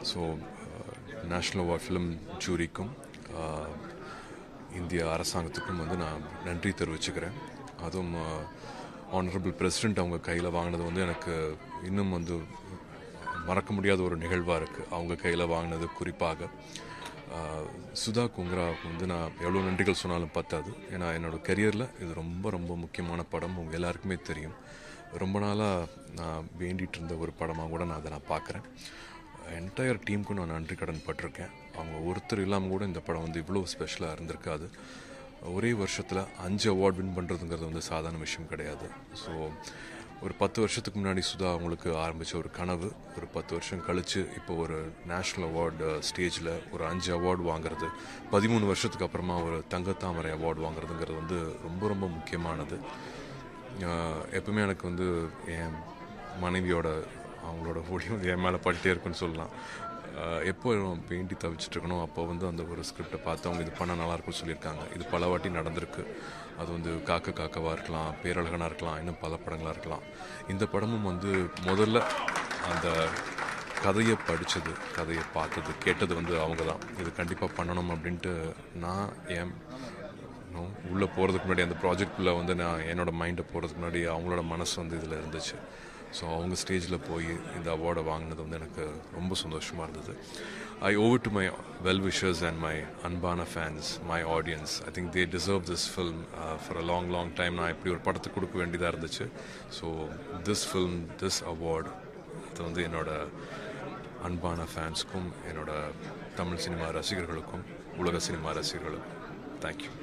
so national award film ஜூரிக்கும் இந்திய அரசாங்கத்துக்கும் வந்து நான் நன்றி தெரிவிச்சுக்கிறேன் அதுவும் ஆனரபிள் பிரசிடெண்ட் அவங்க கையில் வாங்கினது வந்து எனக்கு இன்னும் வந்து மறக்க முடியாத ஒரு நிகழ்வாக இருக்குது அவங்க கையில் வாங்கினது குறிப்பாக சுதா குங்ராவுக்கு வந்து நான் எவ்வளோ நன்றிகள் சொன்னாலும் பத்தாது ஏன்னா என்னோடய கெரியரில் இது ரொம்ப ரொம்ப முக்கியமான படம் உங்கள் எல்லாருக்குமே தெரியும் ரொம்ப நாளாக நான் வேண்டிகிட்டு இருந்த ஒரு படமாக கூட நான் அதை நான் பார்க்குறேன் என்டையர் டீமுக்கும் நான் நன்றி கடன் பட்டிருக்கேன் அவங்க ஒருத்தர் இல்லாமல் கூட இந்த படம் வந்து இவ்வளோ ஸ்பெஷலாக இருந்திருக்காது ஒரே வருஷத்தில் அஞ்சு அவார்ட் வின் பண்ணுறதுங்கிறது வந்து சாதாரண விஷயம் கிடையாது ஸோ ஒரு பத்து வருஷத்துக்கு முன்னாடி சுதா அவங்களுக்கு ஆரம்பித்த ஒரு கனவு ஒரு பத்து வருஷம் கழித்து இப்போ ஒரு நேஷ்னல் அவார்டு ஸ்டேஜில் ஒரு அஞ்சு அவார்டு வாங்குறது பதிமூணு வருஷத்துக்கு அப்புறமா ஒரு தங்கத்தாமரை அவார்டு வாங்குறதுங்கிறது வந்து ரொம்ப ரொம்ப முக்கியமானது எப்பவுமே எனக்கு வந்து என் மனைவியோட அவங்களோட ஒளியும் என் மேலே பட்டுட்டே இருக்குன்னு சொல்லலாம் எப்போ வேண்டி தவிச்சிட்டு இருக்கணும் அப்போ வந்து அந்த ஒரு ஸ்கிரிப்டை பார்த்து அவங்க இது பண்ண நல்லாயிருக்கும்னு சொல்லியிருக்காங்க இது பல வாட்டி நடந்திருக்கு அது வந்து காக்க காக்கவாக இருக்கலாம் பேரழகனாக இருக்கலாம் இன்னும் பல படங்களாக இருக்கலாம் இந்த படமும் வந்து முதல்ல அந்த கதையை படித்தது கதையை பார்த்தது கேட்டது வந்து அவங்க தான் இது கண்டிப்பாக பண்ணணும் அப்படின்ட்டு நான் என் உள்ளே போகிறதுக்கு முன்னாடி அந்த ப்ராஜெக்டில் வந்து நான் என்னோடய மைண்டை போகிறதுக்கு முன்னாடி அவங்களோட மனசு வந்து இதில் இருந்துச்சு ஸோ அவங்க ஸ்டேஜில் போய் இந்த அவார்டை வாங்கினது வந்து எனக்கு ரொம்ப சந்தோஷமாக இருந்தது I over to my well wishers and my அன்பான fans my audience I think they deserve this film for a long long time நான் இப்படி ஒரு படத்துக்கு கொடுக்க வேண்டியதாக இருந்துச்சு so this film this award இது வந்து என்னோட அன்பான ஃபேன்ஸ்க்கும் என்னோட தமிழ் சினிமா ரசிகர்களுக்கும் உலக சினிமா ரசிகர்களுக்கும் தேங்க்யூ